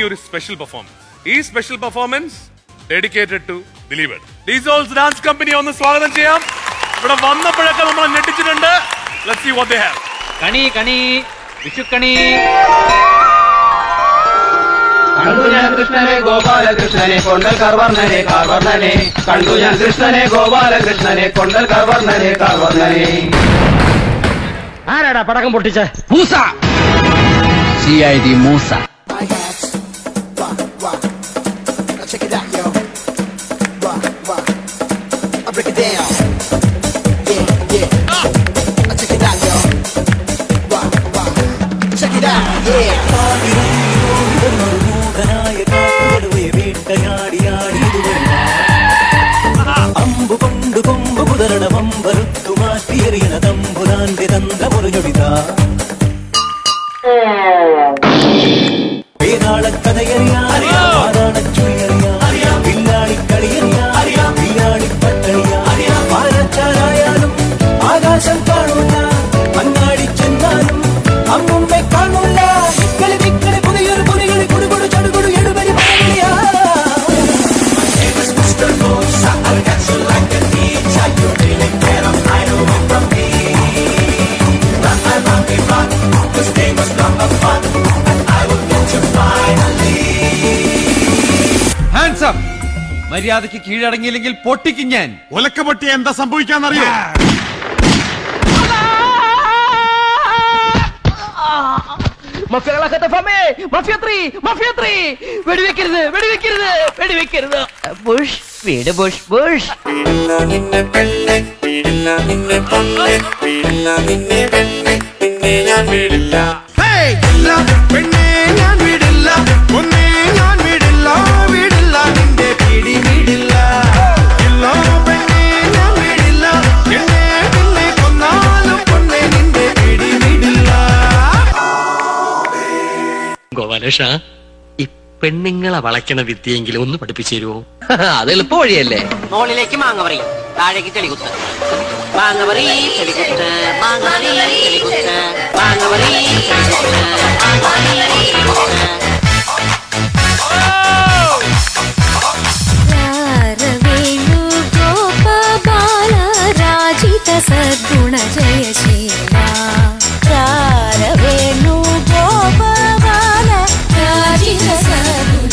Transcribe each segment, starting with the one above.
ഒരു special performance ഈ special performance dedicated to Dileep ഡീസോൾസ് ഡാൻസ് കമ്പനി ഒന്ന് സ്വാഗതം ചെയ്യാം ഇവിടെ വന്നപ്പോഴൊക്കെ നമ്മൾ ഞെട്ടിച്ചിട്ടുണ്ട് let's see what they have കണി കണി വിഷുക്കണി കണ്ടു ഞാൻ കൃഷ്ണനെ ഗോപാലകൃഷ്ണനെ കൊണ്ടൽ കർവർണനെ കാർവർണനെ കണ്ടു ഞാൻ കൃഷ്ണനെ ഗോപാലകൃഷ്ണനെ കൊണ്ടൽ കർവർണനെ കാർവർണനെ ആരാടാ പടക്കം പൊട്ടിച്ച Moosa C I D Moosa Now check it out, yo. Rock, rock. I break it down. Yeah, yeah. Now check it out, yo. Rock, rock. Check it out, yeah. അമ്പു കൊണ്ടു കൊമ്പു കുതിരണമമ്പറുത്തു മാറ്റിയെറിയണ തമ്പുരാന്റെ തന്ത്രമൊരുഞ്ഞൊടിത വേതാളക്കഥയറിയാം പാതാളച്ചുഴിയറിയാം പില്ലാളിക്കളിയറിയാം പില്ലാളിപ്പട്ടളിയാം പാലച്ചാലായാലും ആകാശം കാണൂല അങ്ങാടി ചെന്നാലും അമ്മുമ്മെ കാണൂല ഇക്കളി വിക്കളി പുതിയൊരു പുലികളി കുടുകുടു ചടുകുടു എടുവരി പറയലിയാ ഹാൻഡ്സ് അപ്പ് മര്യാദയ്ക്ക് കീഴടങ്ങിയില്ലെങ്കിൽ പൊട്ടിക്കും ഞാൻ ഒലക്ക പൊട്ടി എന്താ സംഭവിക്കാന്നറിയോ മഫിയകളൊക്കെ ഫമേ മഫിയ ത്രീ മഫിയ ത്രീ വെടിവെക്കരുത് വെടിവെക്കരുത് വെടിവെക്കരുത് ബുഷ് വീട് ബുഷ് ബുഷ് ഹേയ്, ഇല്ല, പെണ്ണേ ഞാൻ വിടില്ല ഒന്നേ ഞാൻ വിടില്ല വിടില്ല നിന്റെ പിടി വിടില്ല ഇല്ല പെണ്ണേ ഞാൻ വിടില്ല എന്നെ പിന്നെ കൊന്നാലും പൊണ്ണെ നിന്റെ പിടി വിടില്ല ഗോപാലേഷ ഈ പെണ്ണുങ്ങളെ വളയ്ക്കണ വിദ്യയെങ്കിലും ഒന്ന് പഠിപ്പിച്ചു തരുമോ അത് എളുപ്പ വഴിയല്ലേ മുകളിലേക്ക് മാങ്ങ പറി താഴേക്ക് ചെളികുത്ത് മാങ്ങ പറി ചെളികുത്ത് മാങ്ങ പറി ചെളികുത്ത് മാങ്ങ പറി ചെളികുത്ത് മാങ്ങ പറി ചെളികുത്ത് ವೇಣು ಗೋಪಾಲ ರಾಜಿತ ಸದ್ಗುಣ ಜಯಶೀಲ ವೇಣು ಗೋಪಾಲ ರಾಜಿತ സദ്ഗുണ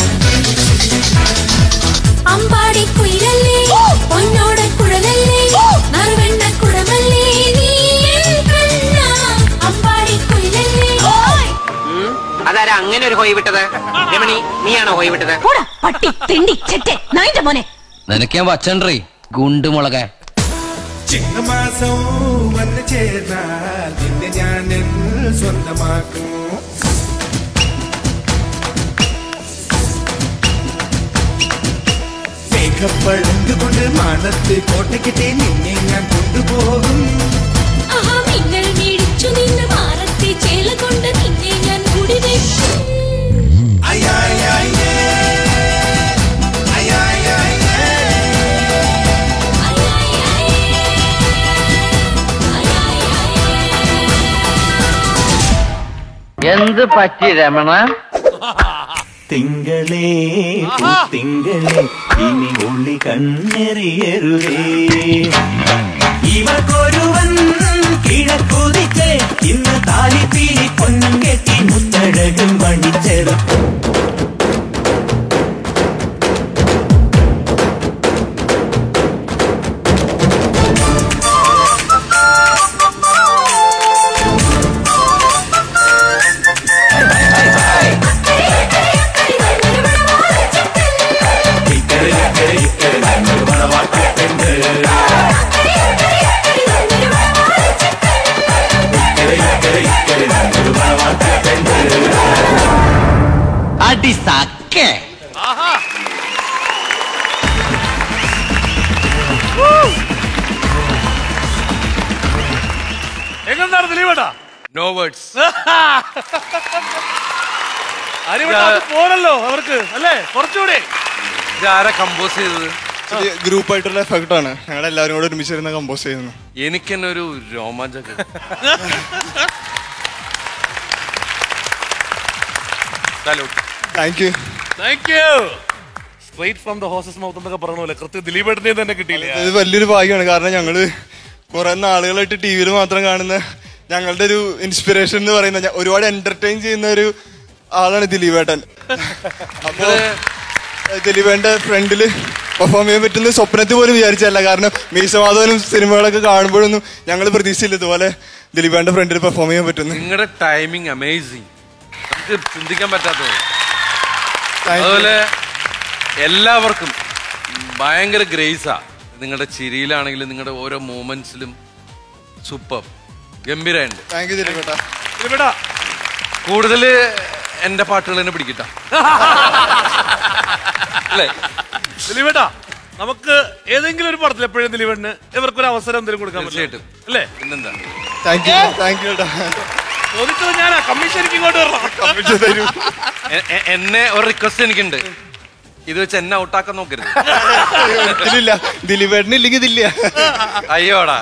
അമ്പാടി കുയിലല്ലേ പൊന്നോട കുഴലല്ലേ നറുവെണ്ണ കുടമല്ലേ നീ എൻ കണ്ണ അമ്പാടി കുയിലല്ലേ ഉം? അതാരാ അങ്ങനെ ഒരു ഹോയ് വിട്ടത് രമണി നീയാണോ ഹോയ് വിട്ടത് പോടാ പട്ടി തെണ്ടി ചെറ്റെ നായിന്റെ മോനെ നിനക്ക് ഞാൻ വച്ചണ്ടേ ഗുണ്ടുമുളകെ ചിങ്ങമാസം വന്ന് ചേർന്നാൽ നിന്നെ ഞാൻ സ്വന്തമാക്കും മേഘപ്പഴങ്ക് കൊണ്ട് മാനത്ത് കോട്ടയ്ക്കിട്ടേ നിന്നെ ഞാൻ കൊണ്ടുപോകും ആഹാ മിന്നൽ മിടിച്ചു നിന്ന് മാറത്തെ ചേല കൊണ്ട് നിന്നെ ഞാൻ കുടിവെക്കും അയ്യായ്യായ്യേ. അയ്യായ്യായ്യേ. എന്ത് പറ്റി രമണ തിങ്കളേ തിങ്കളേ ഇനി ഉള്ളി കണ്ണെറിയരുതേ ഇവക്കൊരുവൻ കിഴക്കുതിച്ച് ഇന്ന് താലിപ്പീലി പൊന്നും കെട്ടി മുത്തഴകും പണിച്ചത് അടി സക്കേ എങ്ങനെയാണ് ദിലീപേട്ടാ നോ വേർഡ്സ് അരിവേട്ടാ അത് പോരല്ലോ അവർക്ക് അല്ലേ കുറച്ചുകൂടി ഇതാരാ കമ്പോസ് ചെയ്തത് ഗ്രൂപ്പായിട്ടുള്ള എഫക്റ്റ് ആണ് ഞങ്ങൾ എല്ലാവരും കൂടെ ഒരുമിച്ചിരുന്ന കമ്പോസ് ചെയ്യുന്നു എനിക്ക് തന്നെ ഒരു രോമാഞ്ചം salute thank you thank you straight from the horse's mouth എന്നൊക്കെ പറഞ്ഞ പോലെ കൃത്യം ദിലീപേട്ടനെ തന്നെ കിട്ടിയില്ല ഇത് വലിയൊരു ഭാഗ്യമാണ് കാരണം ഞങ്ങള് കുറെ നാളുകളായിട്ട് ടി വിയിൽ മാത്രം കാണുന്ന ഞങ്ങളുടെ ഒരു ഇൻസ്പിറേഷൻ എന്ന് പറയുന്ന ഞ- ഒരുപാട് എന്റർടൈൻ ചെയ്യുന്ന ഒരു ആളാണ് ദിലീപേട്ടൻ അപ്പൊ ദിലീപേട്ടന്റെ ഫ്രണ്ടില് പെർഫോം ചെയ്യാൻ പറ്റുന്ന സ്വപ്നത്തിൽ പോലും വിചാരിച്ചല്ല കാരണം മീശമാധവനും സിനിമകളൊക്കെ കാണുമ്പോഴൊന്നും ഞങ്ങൾ പ്രതീക്ഷിച്ചില്ല ഇതുപോലെ ദിലീപേട്ടന്റെ ഫ്രണ്ടിൽ പെർഫോം ചെയ്യാൻ പറ്റുന്നു നിങ്ങളുടെ ടൈമിംഗ് അമേസിങ് നമുക്ക് ചിന്തിക്കാൻ പറ്റാത്തത് അതുപോലെ എല്ലാവർക്കും ഭയങ്കര ഗ്രേസാ നിങ്ങളുടെ ചിരിയിലാണെങ്കിലും നിങ്ങളുടെ ഓരോ മൂമെന്റ്സിലും സൂപ്പർ ഗംഭീരമുണ്ട് താങ്ക് യു ദിലീപേട്ട ദിലീപേട്ടാ കൂടുതൽ എന്റെ പാട്ടുകൾ തന്നെ പിടിക്കട്ട അല്ലേ ദിലീപേട്ടാ നമുക്ക് ഏതെങ്കിലും ഒരു പടത്തിൽ എപ്പോഴും ദിലീപേട്ടന് ഇവർക്കൊരു അവസരം എന്തെങ്കിലും കൊടുക്കാൻ പറ്റും തീർച്ചയായിട്ടും അല്ലേ പിന്നെന്താ താങ്ക് യു താങ്ക് യു ഏട്ടാ ചോദിച്ചത് ഞാനാ കമ്മീഷൻ എനിക്ക് ഇങ്ങോട്ട് വരണം കമ്മിറ്റ് തരൂ എ- എ- എന്നെ ഒരു റിക്വസ്റ്റ് എനിക്കുണ്ട് ഇത് വെച്ച് എന്നെ ഔട്ടാക്കാൻ നോക്കരുത് ഒരിക്കലില്ല ദിലീപേട്ടന് ഇല്ലെങ്കിൽ ഇതില്ല അയ്യോടാ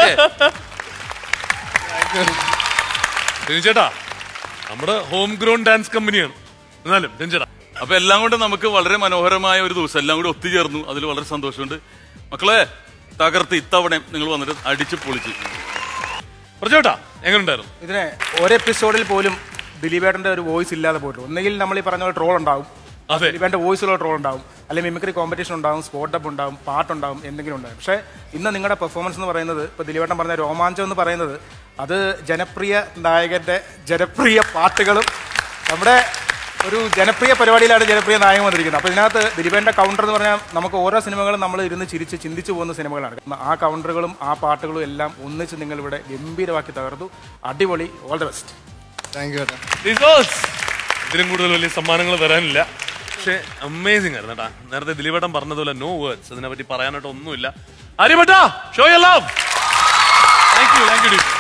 ചേട്ടാ നമ്മുടെ ഹോം ഗ്രൗൺ ഡാൻസ് കമ്പനിയാണ് എന്നാലും രഞ്ജേട്ടാ അപ്പൊ എല്ലാം കൊണ്ട് നമുക്ക് വളരെ മനോഹരമായ ഒരു ദിവസം എല്ലാം കൂടി ഒത്തുചേർന്നു അതിൽ വളരെ സന്തോഷമുണ്ട് മക്കളെ തകർത്ത് ഇത്തവണ നിങ്ങൾ വന്നിട്ട് അടിച്ചു പൊളിച്ചു പ്രജോട്ടാ എങ്ങനെയുണ്ടായിരുന്നു ഇതിന് ഒരു എപ്പിസോഡിൽ പോലും ദിലീപേട്ടന്റെ ഒരു വോയിസ് ഇല്ലാതെ പോയിട്ടു ഒന്നുകിൽ നമ്മൾ ഈ പറഞ്ഞ പോലെ ട്രോൾ ഉണ്ടാവും അതെ. ദിലീപേട്ടന്റെ വോയിസുള്ള ട്രോൾ ഉണ്ടാവും അല്ലെങ്കിൽ മിമിക്രി കോമ്പറ്റീഷൻ ഉണ്ടാവും സ്പോട്ട് അപ്പ് ഉണ്ടാവും പാട്ടുണ്ടാവും എന്തെങ്കിലും ഉണ്ടാവും പക്ഷേ ഇന്ന് നിങ്ങളുടെ പെർഫോമൻസ് എന്ന് പറയുന്നത് ഇപ്പോൾ ദിലീപേട്ടൻ പറഞ്ഞ രോമാഞ്ചം എന്ന് പറയുന്നത് അത് ജനപ്രിയ നായകന്റെ ജനപ്രിയ പാട്ടുകളും നമ്മുടെ ഒരു ജനപ്രിയ പരിപാടിയിലാണ് ജനപ്രിയ നായകൻ വന്നിരിക്കുന്നത് അപ്പോൾ ഇതിനകത്ത് ദിലീപേന്റെ കൗണ്ടർ എന്ന് പറഞ്ഞാൽ നമുക്ക് ഓരോ സിനിമകളും നമ്മൾ ഇരുന്ന് ചിരിച്ച് ചിന്തിച്ചു പോകുന്ന സിനിമകളാണ് ആ കൗണ്ടറുകളും ആ പാട്ടുകളും എല്ലാം ഒന്നിച്ച് നിങ്ങൾ ഇവിടെ ഗംഭീരമാക്കി തകർത്തു അടിപൊളി all the best thank you ഏട്ടാ റിസോഴ്സ് ഇതിലും കൂടുതൽ വലിയ സമ്മാനങ്ങൾ വരാനില്ല പക്ഷേ അമേസിംഗ് ആയിരുന്നു കേട്ടാ നേരത്തെ ദിലീപേട്ടൻ പറഞ്ഞതുപോലെ നോ വേർഡ്സ് അതിനെ പറ്റി പറയാനായിട്ട് ഒന്നുമില്ല Aryabhatta show you love thank you thank U